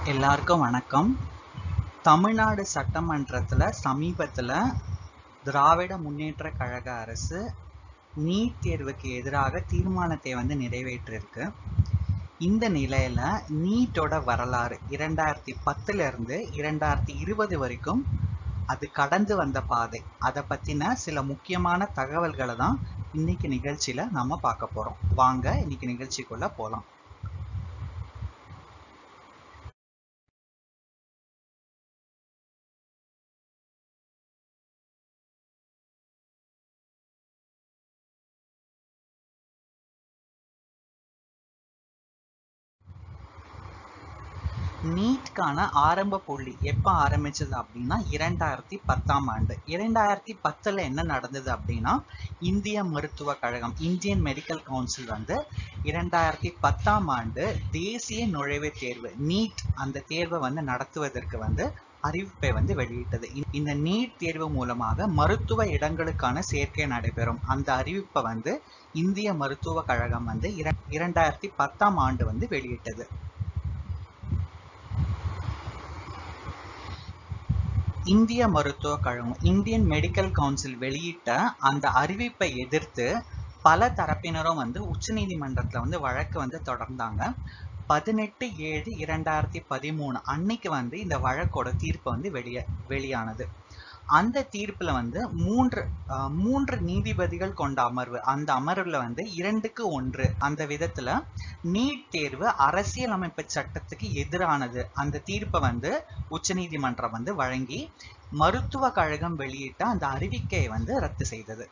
எல்லாருக்கும் வணக்கம் தமிழ்நாடு சட்டமன்றத்தில் சமீபத்தில் திராவிட முன்னேற்ற கழக அரசு நீட் தேர்வுக்கு எதிராக தீர்மானத்தை வந்து நிறைவேற்றிருக்கு இந்த நிலையில நீட்டோட வரலாறு இரண்டாயிரத்தி பத்துல இருந்து இரண்டாயிரத்தி இருபது வரைக்கும் அது கடந்து வந்த பாதை அதை பத்தின சில முக்கியமான தகவல்களை தான் இன்னைக்கு நிகழ்ச்சியில நாம பார்க்க போறோம் வாங்க இன்னைக்கு நிகழ்ச்சிக்குள்ள போலாம் நீட்கான ஆரம்ப புள்ளி எப்போ ஆரம்பிச்சது அப்படின்னா இரண்டாயிரத்தி பத்தாம் ஆண்டு இரண்டாயிரத்தி பத்துல என்ன நடந்தது அப்படின்னா இந்திய மருத்துவ கழகம் இந்தியன் மெடிக்கல் கவுன்சில் வந்து இரண்டாயிரத்தி பத்தாம் ஆண்டு தேசிய நுழைவுத் தேர்வு நீட் அந்த தேர்வை வந்து நடத்துவதற்கு வந்து அறிவிப்பை வந்து வெளியிட்டது இந்த நீட் தேர்வு மூலமாக மருத்துவ இடங்களுக்கான சேர்க்கை நடைபெறும் அந்த அறிவிப்பை வந்து இந்திய மருத்துவ கழகம் வந்து இரண்டாயிரத்தி பத்தாம் ஆண்டு வந்து வெளியிட்டது இந்திய மருத்துவ கழகம் இந்தியன் மெடிக்கல் கவுன்சில் வெளியிட்ட அந்த அறிவிப்பை எதிர்த்து பல தரப்பினரும் வந்து உச்சநீதிமன்றத்துல வந்து வழக்கு வந்து தொடர்ந்தாங்க பதினெட்டு ஏழு இரண்டாயிரத்தி பதிமூணு அன்னைக்கு வந்து இந்த வழக்கோட தீர்ப்பு வந்து வெளிய வெளியானது அந்த தீர்ப்புல வந்து மூன்று மூன்று நீதிபதிகள் கொண்ட அமர்வு அந்த அமர்வுல வந்து இரண்டுக்கு ஒன்று அந்த விதத்துல நீட் தேர்வு அரசியலமைப்பு சட்டத்துக்கு எதிரானது அந்த தீர்ப்பை வந்து உச்சநீதிமன்றம் வந்து வழங்கி மருத்துவ கழகம் வெளியிட்ட அந்த அறிவிக்கையை வந்து ரத்து செய்தது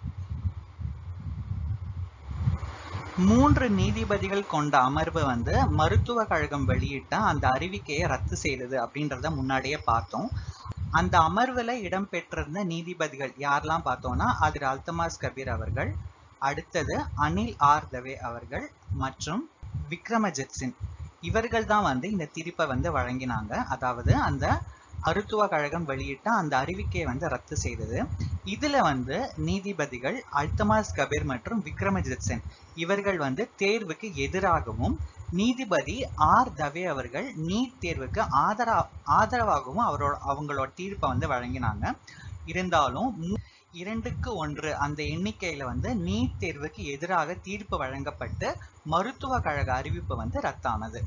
மூன்று நீதிபதிகள் கொண்ட அமர்வு வந்து மருத்துவ கழகம் வெளியிட்ட அந்த அறிவிக்கையை ரத்து செய்தது அப்படின்றத முன்னாடியே பார்த்தோம் அந்த அமர்வுல இடம்பெற்றிருந்த நீதிபதிகள் யாரெல்லாம் பார்த்தோம்னா அதில் அல்தமாஸ் கபீர் அவர்கள் அடுத்தது அனில் ஆர் தவே அவர்கள் மற்றும் விக்ரமஜித் சிங் இவர்கள் தான் வந்து இந்த தீர்ப்பை வந்து வழங்கினாங்க அதாவது அந்த மருத்துவ கழகம் வெளியிட்ட அந்த அறிவிக்கையை வந்து ரத்து செய்தது இதுல வந்து நீதிபதிகள் அல்தமாஸ் கபீர் மற்றும் விக்ரமஜித் சென் இவர்கள் வந்து தேர்வுக்கு எதிராகவும் நீதிபதி ஆர் தவே அவர்கள் நீட் தேர்வுக்கு ஆதரா ஆதரவாகவும் அவரோட அவங்களோட தீர்ப்பை வந்து வழங்கினாங்க இருந்தாலும் இரண்டுக்கு ஒன்று அந்த எண்ணிக்கையில வந்து நீட் தேர்வுக்கு எதிராக தீர்ப்பு வழங்கப்பட்டு மருத்துவ கழக அறிவிப்பு வந்து ரத்தானது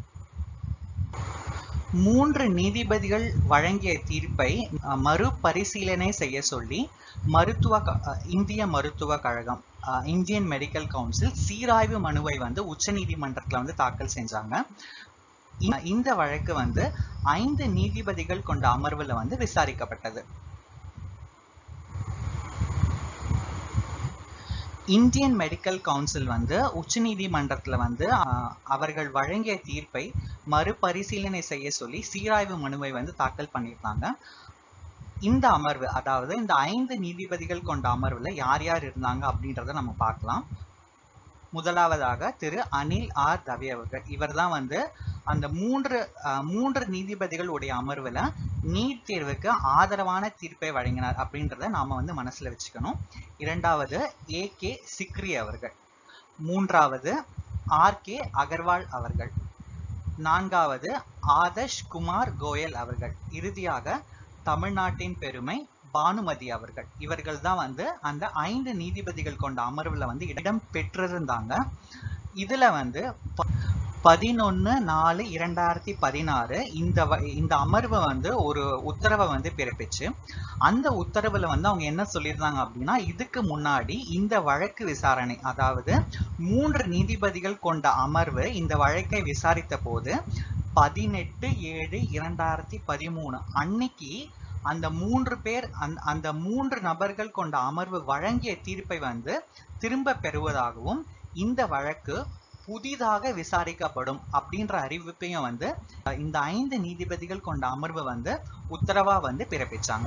மூன்று நீதிபதிகள் வழங்கிய தீர்ப்பை மறுபரிசீலனை செய்ய சொல்லி மருத்துவ இந்திய மருத்துவ கழகம் இந்தியன் மெடிக்கல் கவுன்சில் சீராய்வு மனுவை வந்து உச்ச நீதிமன்றத்துல வந்து தாக்கல் செஞ்சாங்க இந்த வழக்கு வந்து ஐந்து நீதிபதிகள் கொண்ட அமர்வுல வந்து விசாரிக்கப்பட்டது இந்தியன் மெடிக்கல் கவுன்சில் வந்து உச்சநீதிமன்றத்துல வந்து அவர்கள் வழங்கிய தீர்ப்பை மறுபரிசீலனை செய்ய சொல்லி சீராய்வு மனுவை வந்து தாக்கல் பண்ணியிருந்தாங்க இந்த அமர்வு அதாவது இந்த ஐந்து நீதிபதிகள் கொண்ட அமர்வுல யார் யார் இருந்தாங்க அப்படின்றத நம்ம பார்க்கலாம் முதலாவதாக திரு அனில் ஆர் தவே அவர்கள் இவர் தான் வந்து அந்த மூன்று மூன்று நீதிபதிகள் உடைய அமர்வுல நீட் தேர்வுக்கு ஆதரவான தீர்ப்பை வழங்கினார் அப்படின்றத நாம வந்து மனசுல வச்சுக்கணும் இரண்டாவது ஏ கே சிக்ரி அவர்கள் மூன்றாவது ஆர் கே அகர்வால் அவர்கள் நான்காவது ஆதர்ஷ் குமார் கோயல் அவர்கள் இறுதியாக தமிழ்நாட்டின் பெருமை பானுமதி அவர்கள் இவர்கள் தான் வந்து அந்த ஐந்து நீதிபதிகள் கொண்ட அமர்வுல வந்து இடம் பெற்றிருந்தாங்க இதுல வந்து பதினொன்னு நாலு இரண்டாயிரத்தி பதினாறு இந்த இந்த அமர்வு வந்து ஒரு உத்தரவை வந்து பிறப்பிச்சு அந்த உத்தரவுல வந்து அவங்க என்ன சொல்லியிருந்தாங்க அப்படின்னா இதுக்கு முன்னாடி இந்த வழக்கு விசாரணை அதாவது மூன்று நீதிபதிகள் கொண்ட அமர்வு இந்த வழக்கை விசாரித்த போது பதினெட்டு ஏழு இரண்டாயிரத்தி பதிமூணு அன்னைக்கு அந்த மூன்று பேர் அந்த மூன்று நபர்கள் கொண்ட அமர்வு வழங்கிய தீர்ப்பை வந்து திரும்ப பெறுவதாகவும் இந்த வழக்கு புதிதாக விசாரிக்கப்படும் அப்படின்ற அறிவிப்பையும் வந்து இந்த ஐந்து நீதிபதிகள் கொண்ட அமர்வு வந்து உத்தரவா வந்து பிறப்பிச்சாங்க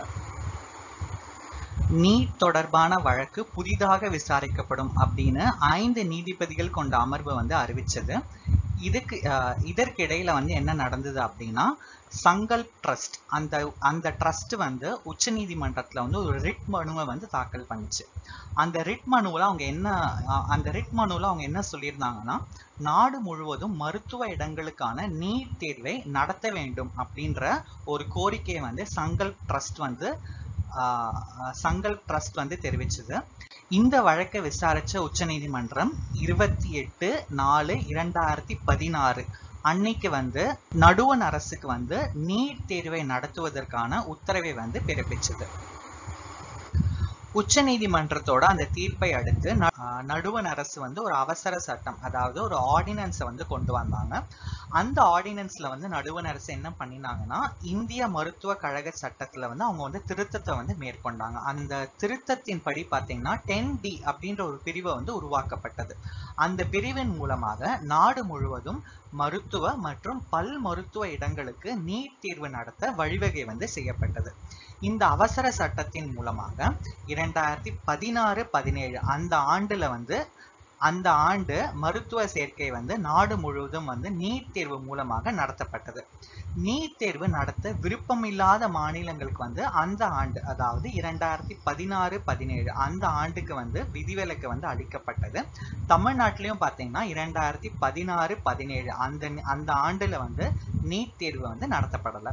நீட் தொடர்பான வழக்கு புதிதாக விசாரிக்கப்படும் அப்படின்னு ஐந்து நீதிபதிகள் கொண்ட அமர்வு வந்து அறிவிச்சது இதுக்கு அஹ், இதற்கிடையில வந்து என்ன நடந்தது அப்படின்னா சங்கல்ப் ட்ரஸ்ட் அந்த அந்த ட்ரஸ்ட் வந்து உச்சநீதிமன்றத்துல வந்து ஒரு ரிட் மனுவை வந்து தாக்கல் பண்ணுச்சு அந்த ரிட் மனுவில் அவங்க என்ன அஹ், அந்த ரிட் மனுவில் அவங்க என்ன சொல்லியிருந்தாங்கன்னா நாடு முழுவதும் மருத்துவ இடங்களுக்கான நீட் தேர்வை நடத்த வேண்டும் அப்படின்ற ஒரு கோரிக்கையை வந்து சங்கல்ப் ட்ரஸ்ட் வந்து ஆஹ், சங்கல்ப் ட்ரஸ்ட் வந்து தெரிவிச்சது இந்த வழக்கை விசாரிச்ச உச்சநீதிமன்றம் இருபத்தி எட்டு நாலு இரண்டாயிரத்தி பதினாறு அன்னைக்கு வந்து நடுவண் அரசுக்கு வந்து நீட் தேர்வை நடத்துவதற்கான உத்தரவை வந்து பிறப்பிச்சது உச்சநீதிமன்றத்தோட அந்த தீர்ப்பை அடுத்து ந- ஆஹ் நடுவண் அரசு வந்து ஒரு அவசர சட்டம் அதாவது ஒரு ஆர்டினன்ஸை வந்து கொண்டு வந்தாங்க அந்த ஆர்டினன்ஸ்ல வந்து நடுவண் அரசு என்ன பண்ணினாங்கன்னா இந்திய மருத்துவ கழக சட்டத்துல வந்து அவங்க வந்து திருத்தத்தை வந்து மேற்கொண்டாங்க அந்த திருத்தத்தின் படி பாத்தீங்கன்னா டென் டி அப்படின்ற ஒரு பிரிவை வந்து உருவாக்கப்பட்டது அந்த பிரிவின் மூலமாக நாடு முழுவதும் மருத்துவ மற்றும் பல் மருத்துவ இடங்களுக்கு நீட் தேர்வு நடத்த வழிவகை வந்து செய்யப்பட்டது இந்த அவசர சட்டத்தின் மூலமாக இரண்டாயிரத்தி பதினாறு பதினேழு அந்த ஆண்டுல வந்து அந்த ஆண்டு மருத்துவ சேர்க்கை வந்து நாடு முழுவதும் வந்து நீட் தேர்வு மூலமாக நடத்தப்பட்டது நீட் தேர்வு நடத்த விருப்பமில்லாத மாநிலங்களுக்கு வந்து அந்த ஆண்டு அதாவது இரண்டாயிரத்தி பதினாறு பதினேழு அந்த ஆண்டுக்கு வந்து விதிவிலக்கு வந்து அளிக்கப்பட்டது தமிழ்நாட்டிலையும் பார்த்தீங்கன்னா இரண்டாயிரத்தி பதினாறு பதினேழு அந்த அந்த ஆண்டுல வந்து நீட் தேர்வு வந்து நடத்தப்படலை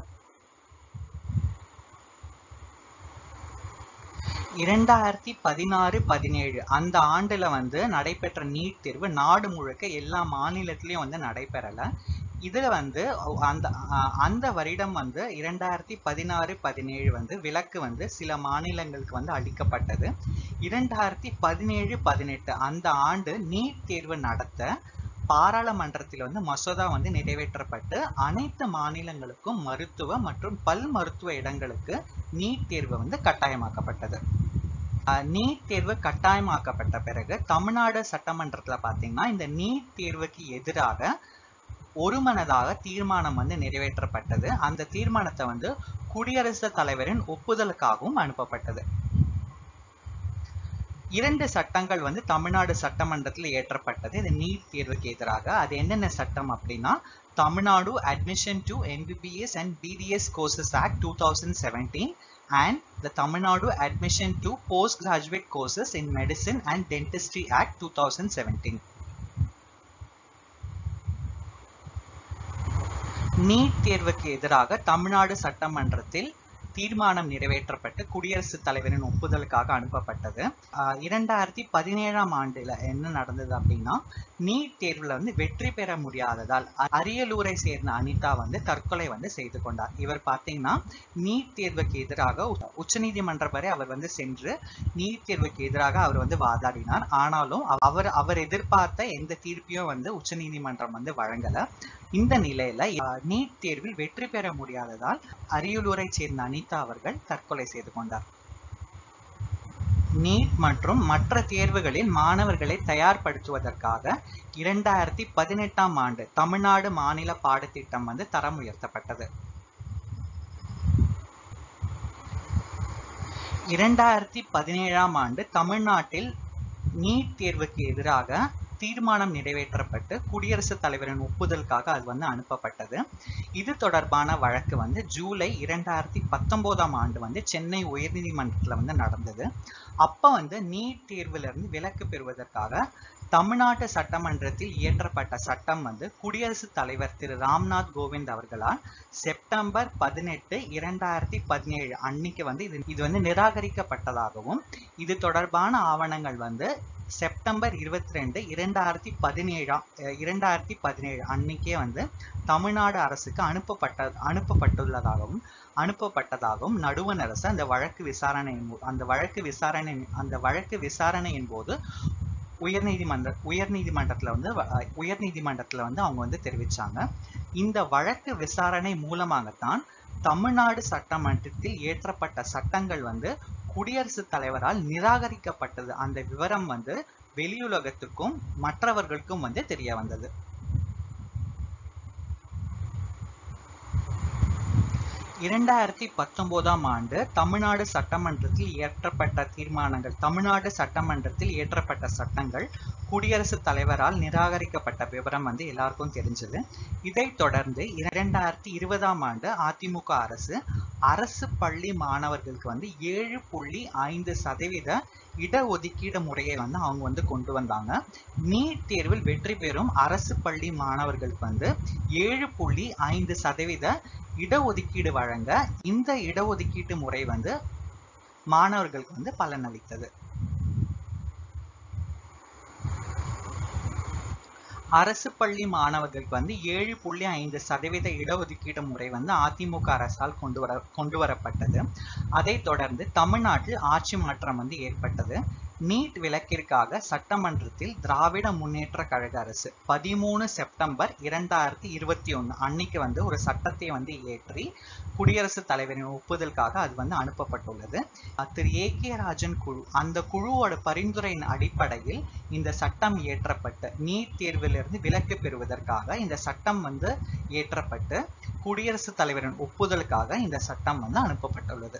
இரண்டாயிரத்தி பதினாறு பதினேழு அந்த ஆண்டுல வந்து நடைபெற்ற நீட் தேர்வு நாடு முழுக்க எல்லா மாநிலத்திலயும் வந்து நடைபெறல இதுல வந்து அந்த அஹ் அந்த வருடம் வந்து இரண்டாயிரத்தி பதினாறு பதினேழு வந்து விலக்கு வந்து சில மாநிலங்களுக்கு வந்து அளிக்கப்பட்டது இரண்டாயிரத்தி பதினேழு பதினெட்டு அந்த ஆண்டு நீட் தேர்வு நடத்த பாராளுமன்றத்தில் வந்து மசோதா வந்து நிறைவேற்றப்பட்டு அனைத்து மாநிலங்களுக்கும் மருத்துவ மற்றும் பல் மருத்துவ இடங்களுக்கு நீட் தேர்வு வந்து கட்டாயமாக்கப்பட்டது அஹ் நீட் தேர்வு கட்டாயமாக்கப்பட்ட பிறகு தமிழ்நாடு சட்டமன்றத்துல பாத்தீங்கன்னா இந்த நீட் தேர்வுக்கு எதிராக ஒருமனதாக தீர்மானம் வந்து நிறைவேற்றப்பட்டது அந்த தீர்மானத்தை வந்து குடியரசுத் தலைவரின் ஒப்புதலுக்காகவும் அனுப்பப்பட்டது இரண்டு சட்டங்கள் வந்து தமிழ்நாடு சட்டமன்றத்தில் இயற்றப்பட்டது இது நீட் தேர்வுக்கு எதிராக அது என்னென்ன சட்டம் அப்படின்னா Tamil Nadu admission to MBBS and BDS courses act two thousand seventeen and the Tamil Nadu Admission to Postgraduate Courses in Medicine and Dentistry Act 2017. NEET தேர்வுக்கு எதிராக தமிழ்நாடு சட்டமன்றத்தில் தீர்மானம் நிறைவேற்றப்பட்டு குடியரசுத் தலைவரின் ஒப்புதலுக்காக அனுப்பப்பட்டது ஆஹ் இரண்டாயிரத்தி பதினேழாம் ஆண்டுல என்ன நடந்தது அப்படின்னா நீட் தேர்வுல வந்து வெற்றி பெற முடியாததால் அ- அரியலூரை சேர்ந்த அனிதா வந்து தற்கொலை வந்து செய்து கொண்டார் இவர் பார்த்தீங்கன்னா நீட் தேர்வுக்கு எதிராக உ- உச்சநீதிமன்றம் வரை அவர் வந்து சென்று நீட் தேர்வுக்கு எதிராக அவர் வந்து வாதாடினார் ஆனாலும் அவ- அவர் அவர் எதிர்பார்த்த எந்த தீர்ப்பையும் வந்து உச்சநீதிமன்றம் வந்து வழங்கல இந்த நிலையில அஹ், நீட் தேர்வில் வெற்றி பெற முடியாததால் அரியலூரை சேர்ந்த அனிதா அவர்கள் தற்கொலை செய்து கொண்டார் நீட் மற்றும் மற்ற தேர்வுகளில் மாணவர்களை தயார்படுத்துவதற்காக இரண்டாயிரத்தி பதினெட்டாம் ஆண்டு தமிழ்நாடு மாநில பாடத்திட்டம் வந்து தரம் உயர்த்தப்பட்டது இரண்டாயிரத்தி பதினேழாம் ஆண்டு தமிழ்நாட்டில் நீட் தேர்வுக்கு எதிராக தீர்மானம் நிறைவேற்றப்பட்டு குடியரசுத் தலைவரின் ஒப்புதலுக்காக அது வந்து அனுப்பப்பட்டது இது தொடர்பான வழக்கு வந்து ஜூலை இரண்டாயிரத்தி பத்தொன்பதாம் ஆண்டு வந்து சென்னை உயர்நீதிமன்றத்துல வந்து நடந்தது அப்ப வந்து நீட் தேர்வுல இருந்து விலக்கு பெறுவதற்காக தமிழ்நாட்டு சட்டமன்றத்தில் இயற்றப்பட்ட சட்டம் வந்து குடியரசுத் தலைவர் திரு ராம்நாத் கோவிந்த் அவர்களால் செப்டம்பர் பதினெட்டு இரண்டாயிரத்தி பதினேழு அன்னைக்கு வந்து இது இது வந்து நிராகரிக்கப்பட்டதாகவும் இது தொடர்பான ஆவணங்கள் வந்து செப்டம்பர் இருபத்தி ரெண்டு இரண்டாயிரத்தி பதினேழாம் அஹ் இரண்டாயிரத்தி பதினேழு அன்னைக்கே வந்து தமிழ்நாடு அரசுக்கு அனுப்பப்பட்ட அனுப்பப்பட்டுள்ளதாகவும் அனுப்பப்பட்டதாகவும் நடுவண் அரசு அந்த வழக்கு விசாரணையின் போ- அந்த வழக்கு விசாரணை அந்த வழக்கு விசாரணையின் போது உயர்நீதிமன்ற உயர்நீதிமன்றத்துல வந்து வ- அஹ் உயர்நீதிமன்றத்துல வந்து அவங்க வந்து தெரிவிச்சாங்க இந்த வழக்கு விசாரணை மூலமாகத்தான் தமிழ்நாடு சட்டமன்றத்தில் இயற்றப்பட்ட சட்டங்கள் வந்து குடியரசுத் தலைவரால் நிராகரிக்கப்பட்டது அந்த விவரம் வந்து வெளியுலகத்துக்கும் மற்றவர்களுக்கும் வந்து தெரிய வந்தது இரண்டாயிரத்தி பத்தொன்பதாம் ஆண்டு தமிழ்நாடு சட்டமன்றத்தில் இயற்றப்பட்ட தீர்மானங்கள் தமிழ்நாடு சட்டமன்றத்தில் இயற்றப்பட்ட சட்டங்கள் குடியரசுத் தலைவரால் நிராகரிக்கப்பட்ட விவரம் வந்து எல்லாருக்கும் தெரிஞ்சது இதைத் தொடர்ந்து இரண்டாயிரத்தி இருபதாம் ஆண்டு அதிமுக அரசு அரசு பள்ளி மாணவர்களுக்கு வந்து ஏழு புள்ளி ஐந்து சதவீத இடஒதுக்கீடு முறையை வந்து அவங்க வந்து கொண்டு வந்தாங்க நீட் தேர்வில் வெற்றி பெறும் அரசு பள்ளி மாணவர்களுக்கு வந்து ஏழு புள்ளி ஐந்து சதவீத இடஒதுக்கீடு வழங்க இந்த இடஒதுக்கீட்டு முறை வந்து மாணவர்களுக்கு வந்து பலனளித்தது அரசு பள்ளி மாணவர்களுக்கு வந்து ஏழு புள்ளி ஐந்து சதவீத இடஒதுக்கீடு முறை வந்து அதிமுக அரசால் கொண்டு வர கொண்டு வரப்பட்டது அதைத் தொடர்ந்து தமிழ்நாட்டில் ஆட்சி மாற்றம் வந்து ஏற்பட்டது நீட் விலக்கிற்காக சட்டமன்றத்தில் திராவிட முன்னேற்ற கழக அரசு பதிமூணு செப்டம்பர் இரண்டாயிரத்தி இருபத்தி ஒன்று அன்னைக்கு வந்து ஒரு சட்டத்தை வந்து ஏற்றி குடியரசுத் தலைவரின் ஒப்புதலுக்காக அது வந்து அனுப்பப்பட்டுள்ளது திரு ஏ கே ராஜன் குழு அந்த குழுவோட பரிந்துரையின் அடிப்படையில் இந்த சட்டம் இயற்றப்பட்டு நீட் தேர்விலிருந்து விலக்கு பெறுவதற்காக இந்த சட்டம் வந்து இயற்றப்பட்டு குடியரசுத் தலைவரின் ஒப்புதலுக்காக இந்த சட்டம் வந்து அனுப்பப்பட்டுள்ளது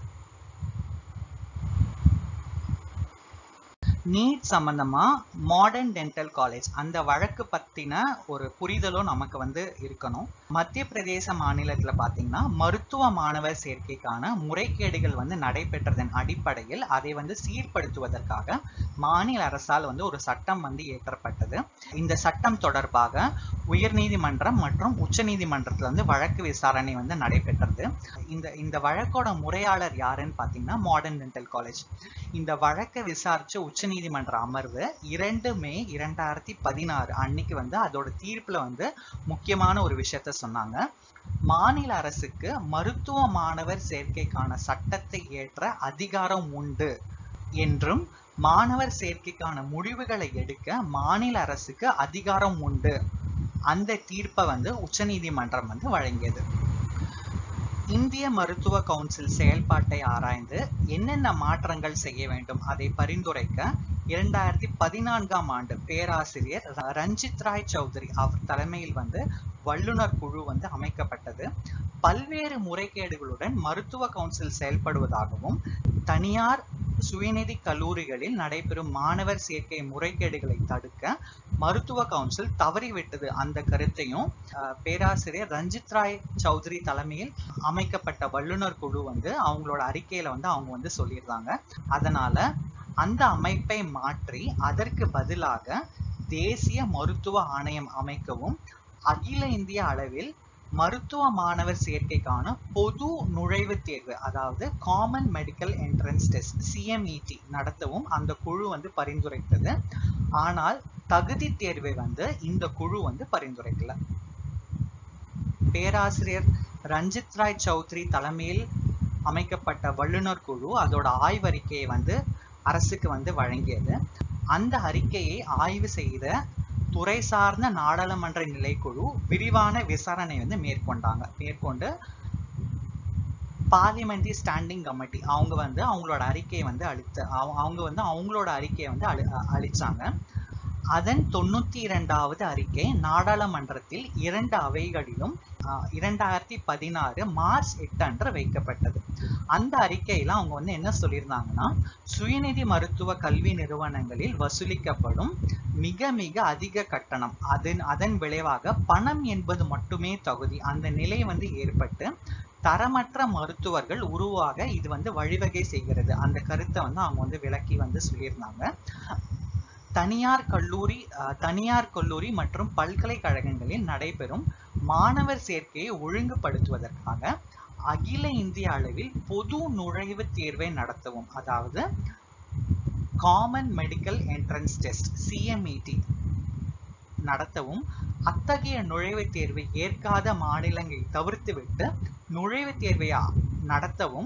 நீட் சம்பந்தமா மாடர்ன் டென்டல் காலேஜ் அந்த வழக்கு பத்தின ஒரு புரிதலும் நமக்கு வந்து இருக்கணும் மத்திய பிரதேச மாநிலத்துல பாத்தீங்கன்னா மருத்துவ மாணவர் சேர்க்கைக்கான முறைகேடுகள் வந்து நடைபெற்றதன் அடிப்படையில் அதை வந்து சீர்படுத்துவதற்காக மாநில அரசால் வந்து ஒரு சட்டம் வந்து இயற்றப்பட்டது இந்த சட்டம் தொடர்பாக உயர்நீதிமன்றம் மற்றும் உச்சநீதிமன்றத்துல வந்து வழக்கு விசாரணை வந்து நடைபெற்றது இந்த இந்த வழக்கோட முறையாளர் யாருன்னு பாத்தீங்கன்னா மாடர்ன் டென்டல் காலேஜ் இந்த வழக்கை விசாரிச்ச உச்சநீதிமன்ற அமர்வு இரண்டு மே இரண்டாயிரத்தி பதினாறு அன்னைக்கு வந்து அதோட தீர்ப்புல வந்து முக்கியமான ஒரு விஷயத்த சொன்னாங்க மாநில அரசுக்கு மருத்துவ மாணவர் சேர்க்கைக்கான சட்டத்தை ஏற்ற அதிகாரம் உண்டு என்றும் மாணவர் சேர்க்கைக்கான முடிவுகளை எடுக்க மாநில அரசுக்கு அதிகாரம் உண்டு அந்த தீர்ப்பை வந்து உச்சநீதிமன்றம் வந்து வழங்கியது இந்திய மருத்துவ கவுன்சில் செயல்பாட்டை ஆராய்ந்து என்னென்ன மாற்றங்கள் செய்ய வேண்டும் அதை பரிந்துரைக்க இரண்டாயிரத்தி பதினான்காம் ஆண்டு பேராசிரியர் ரஞ்சித் ராய் சௌத்ரி அவர் தலைமையில் வந்து வல்லுநர் குழு வந்து அமைக்கப்பட்டது பல்வேறு முறைகேடுகளுடன் மருத்துவ கவுன்சில் செயல்படுவதாகவும் தனியார் சுயநிதி கல்லூரிகளில் நடைபெறும் மாணவர் சேர்க்கை முறைகேடுகளை தடுக்க மருத்துவ கவுன்சில் தவறிவிட்டது அந்த கருத்தையும் பேராசிரியர் ரஞ்சித் ராய் சௌத்ரி தலைமையில் அமைக்கப்பட்ட வல்லுநர் குழு வந்து அவங்களோட அறிக்கையில வந்து அவங்க வந்து சொல்லியிருந்தாங்க அதனால அந்த அமைப்பை மாற்றி அதற்கு பதிலாக தேசிய மருத்துவ ஆணையம் அமைக்கவும் அகில இந்திய அளவில் மருத்துவ மாணவர் சேர்க்கைக்கான பொது நுழைவுத் தேர்வு அதாவது common medical entrance test CMET நடத்தவும் அந்த குழு வந்து பரிந்துரைத்தது ஆனால் தகுதி தேர்வை வந்து இந்த குழு வந்து பரிந்துரைக்கல பேராசிரியர் ரஞ்சித் ராய் சௌத்ரி தலைமையில் அமைக்கப்பட்ட வல்லுநர் குழு அதோட ஆய்வறிக்கையை வந்து அரசுக்கு வந்து வழங்கியது அந்த அறிக்கையை ஆய்வு செய்த துறை சார்ந்த நாடாளுமன்ற நிலைக்குழு விரிவான விசாரணை வந்து மேற்கொண்டாங்க மேற்கொண்டு பார்லிமெண்ட்ரி ஸ்டாண்டிங் கமிட்டி அவங்க வந்து அவங்களோட அறிக்கையை வந்து அளித்த அவங்க வந்து அவங்களோட அறிக்கையை வந்து அளி அளிச்சாங்க அதன் தொண்ணூத்தி இரண்டாவது அறிக்கை நாடாளுமன்றத்தில் இரண்டு அவைகளிலும் இரண்டாயிரத்தி பதினாறு மார்ச் எட்டு அன்று வைக்கப்பட்டது அந்த அறிக்கையில அவங்க வந்து என்ன சொல்லியிருந்தாங்கன்னா சுயநிதி மருத்துவ கல்வி நிறுவனங்களில் வசூலிக்கப்படும் மிக மிக அதிக கட்டணம் அதன் அதன் விளைவாக பணம் என்பது மட்டுமே தகுதி அந்த நிலை வந்து ஏற்பட்டு தரமற்ற மருத்துவர்கள் உருவாக இது வந்து வழிவகை செய்கிறது அந்த கருத்தை வந்து அவங்க வந்து விளக்கி வந்து சொல்லியிருந்தாங்க தனியார் கல்லூரி தனியார் கல்லூரி மற்றும் பல்கலைக்கழகங்களில் நடைபெறும் மாணவர் சேர்க்கையை ஒழுங்குபடுத்துவதற்காக அகில இந்திய அளவில் பொது நுழைவுத் தேர்வை நடத்தவும் அதாவது common medical entrance test CMET நடத்தவும் அத்தகைய நுழைவுத் தேர்வை ஏற்காத மாநிலங்களை தவிர்த்துவிட்டு நுழைவுத் தேர்வை நடத்தவும்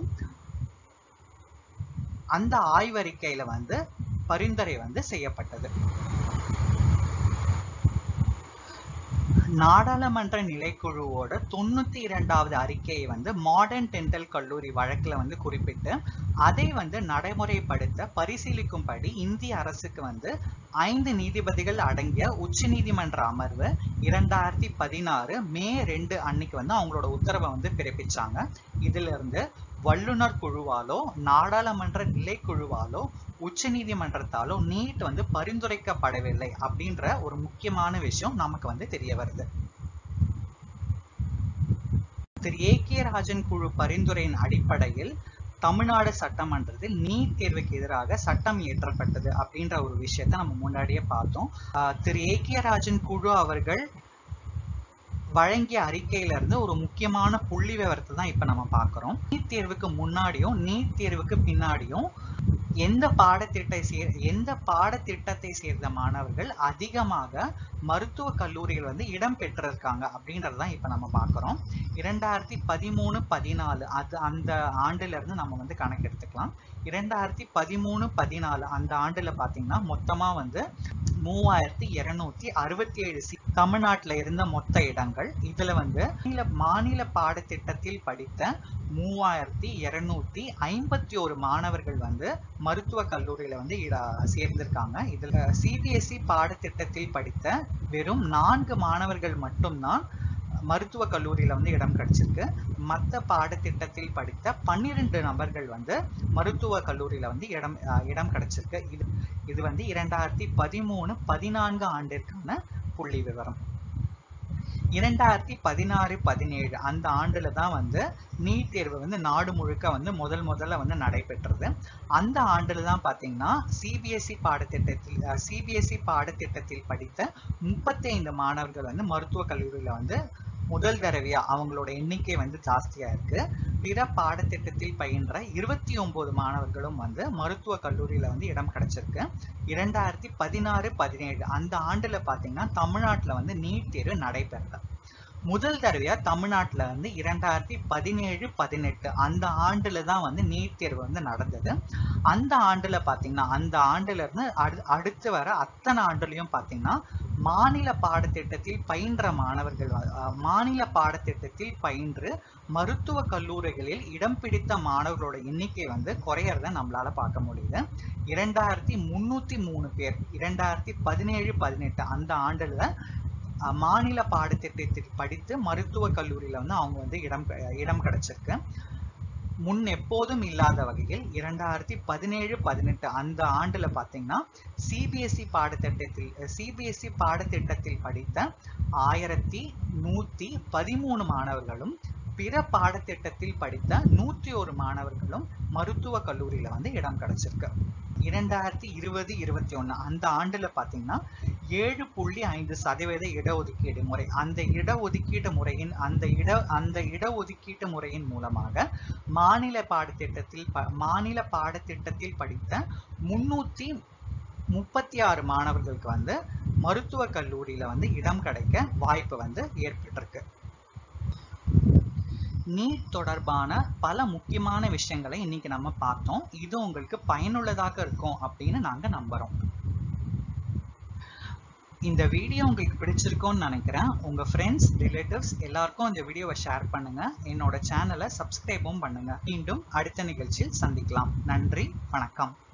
அந்த ஆய்வறிக்கையில வந்து பரிந்துரை வந்து செய்யப்பட்டது நாடாளுமன்ற நிலைக்குழுவோட தொண்ணூத்தி இரண்டாவது அறிக்கையை வந்து மாடர்ன் டென்டல் கல்லூரி வழக்குல வந்து குறிப்பிட்டு அதை வந்து நடைமுறைப்படுத்த பரிசீலிக்கும்படி இந்திய அரசுக்கு வந்து ஐந்து நீதிபதிகள் அடங்கிய உச்சநீதிமன்ற அமர்வு இரண்டாயிரத்தி பதினாறு மே ரெண்டு அன்னைக்கு வந்து அவங்களோட உத்தரவை வந்து பிறப்பிச்சாங்க இதுல இருந்து வல்லுநர் குழுவாலோ நாடாளுமன்ற நிலைக்குழுவாலோ உச்ச நீதிமன்றத்தாலோ நீட் வந்து பரிந்துரைக்கப்படவில்லை அப்படின்ற ஒரு முக்கியமான விஷயம் நமக்கு வந்து தெரிய வருது திரு ஏ கே ராஜன் குழு பரிந்துரையின் அடிப்படையில் தமிழ்நாடு சட்டமன்றத்தில் நீட் தேர்வுக்கு எதிராக சட்டம் இயற்றப்பட்டது அப்படின்ற ஒரு விஷயத்த நம்ம முன்னாடியே பார்த்தோம் திரு ஏ கே ராஜன் குழு அவர்கள் வழங்கிய அறிக்கையில இருந்து ஒரு முக்கியமான புள்ளி விவரத்தை தான் இப்ப நம்ம பார்க்கிறோம் நீட் தேர்வுக்கு முன்னாடியும் நீட் தேர்வுக்கு பின்னாடியும் எந்த பாடத்திட்டத்தை சேர் எந்த பாடத்திட்டத்தை சேர்ந்த மாணவர்கள் அதிகமாக மருத்துவ கல்லூரிகள் வந்து இடம் பெற்றிருக்காங்க அப்படின்றதான் இப்ப நம்ம பார்க்கிறோம் இரண்டாயிரத்தி பதிமூணு பதினாலு அது அந்த ஆண்டுல இருந்து நம்ம வந்து கணக்கெடுத்துக்கலாம் இரண்டாயிரத்தி பதிமூணு பதினாலு அந்த ஆண்டுல பாத்தீங்கன்னா மொத்தமா வந்து மூவாயிரத்தி இருநூத்தி அறுபத்தி ஏழு சி தமிழ்நாட்டுல இருந்த மொத்த இடங்கள் இதுல வந்து மாநில மாநில பாடத்திட்டத்தில் படித்த மூவாயிரத்தி இருநூத்தி ஐம்பத்தி ஒரு மாணவர்கள் வந்து மருத்துவ கல்லூரியில வந்து சேர்ந்திருக்காங்க இதுல சிபிஎஸ்இ பாடத்திட்டத்தில் படித்த வெறும் நான்கு மாணவர்கள் மட்டும்தான் மருத்துவ கல்லூரியில வந்து இடம் கிடைச்சிருக்கு மற்ற பாடத்திட்டத்தில் படித்த பன்னிரண்டு நபர்கள் வந்து மருத்துவ கல்லூரியில வந்து இடம் இடம் கிடைச்சிருக்கு இது இது வந்து இரண்டாயிரத்தி பதிமூணு பதினான்கு ஆண்டிற்கான புள்ளி விவரம் இரண்டாயிரத்தி பதினாறு பதினேழு அந்த ஆண்டுல தான் வந்து நீட் தேர்வு வந்து நாடு முழுக்க வந்து முதல் முதல்ல வந்து நடைபெற்றது அந்த ஆண்டுல தான் பாத்தீங்கன்னா சிபிஎஸ்இ பாடத்திட்டத்தில் சிபிஎஸ்இ பாடத்திட்டத்தில் படித்த முப்பத்தி ஐந்து மாணவர்கள் வந்து மருத்துவக் கல்லூரியில வந்து முதல் தடவையா அவங்களோட எண்ணிக்கை வந்து ஜாஸ்தியா இருக்கு பிற பாடத்திட்டத்தில் பயின்ற இருபத்தி ஒன்பது மாணவர்களும் வந்து மருத்துவ கல்லூரியில வந்து இடம் கிடைச்சிருக்கு இரண்டாயிரத்தி பதினாறு பதினேழு அந்த ஆண்டுல பாத்தீங்கன்னா தமிழ்நாட்டுல வந்து நீட் தேர்வு நடைபெறல முதல் தடவையா தமிழ்நாட்டுல வந்து இரண்டாயிரத்தி பதினேழு பதினெட்டு அந்த ஆண்டுல தான் வந்து நீட் தேர்வு வந்து நடந்தது அந்த ஆண்டுல பாத்தீங்கன்னா அந்த ஆண்டுல இருந்து அடு அடுத்து வர அத்தனை ஆண்டுலயும் பாத்தீங்கன்னா மாநில பாடத்திட்டத்தில் பயின்ற மாணவர்கள் மாநில பாடத்திட்டத்தில் பயின்று மருத்துவ கல்லூரிகளில் இடம் பிடித்த மாணவர்களோட எண்ணிக்கை வந்து குறையறத நம்மளால பார்க்க முடியுது இரண்டாயிரத்தி முன்னூத்தி மூணு பேர் இரண்டாயிரத்தி பதினேழு பதினெட்டு அந்த ஆண்டுல மாநில பாடத்திட்டத்தில் படித்து மருத்துவ கல்லூரியில வந்து அவங்க வந்து இடம் இடம் கிடைச்சிருக்கு முன் எப்போதும் இல்லாத வகையில் இரண்டாயிரத்தி பதினேழு பதினெட்டு அந்த ஆண்டுல பாத்தீங்கன்னா சிபிஎஸ்இ பாடத்திட்டத்தில் சிபிஎஸ்இ பாடத்திட்டத்தில் படித்த ஆயிரத்தி நூத்தி பதிமூணு மாணவர்களும் பிற பாடத்திட்டத்தில் படித்த நூற்றி ஒரு மாணவர்களும் மருத்துவ கல்லூரியில வந்து இடம் கிடைச்சிருக்கு இரண்டாயிரத்தி இருபது இருபத்தி ஒண்ணு அந்த ஆண்டுல பாத்தீங்கன்னா ஏழு புள்ளி ஐந்து சதவீத இடஒதுக்கீடு முறை அந்த இடஒதுக்கீட்டு முறையின் அந்த இட அந்த இடஒதுக்கீட்டு முறையின் மூலமாக மாநில பாடத்திட்டத்தில் மாநில பாடத்திட்டத்தில் படித்த முன்னூத்தி முப்பத்தி ஆறு மாணவர்களுக்கு வந்து மருத்துவ கல்லூரியில வந்து இடம் கிடைக்க வாய்ப்பு வந்து ஏற்பட்டிருக்கு நீட் தொடர்பான பல முக்கியமான விஷயங்களை இன்னைக்கு நம்ம பார்த்தோம் இது உங்களுக்கு பயனுள்ளதாக இருக்கும் அப்படின்னு நாங்க நம்புறோம் இந்த வீடியோ உங்களுக்கு பிடிச்சிருக்கும்னு நினைக்கிறேன் உங்க ஃப்ரெண்ட்ஸ் ரிலேட்டிவ்ஸ் எல்லாருக்கும் இந்த வீடியோவை ஷேர் பண்ணுங்க என்னோட சேனலை சப்ஸ்கிரைபும் பண்ணுங்க மீண்டும் அடுத்த நிகழ்ச்சியில் சந்திக்கலாம் நன்றி வணக்கம்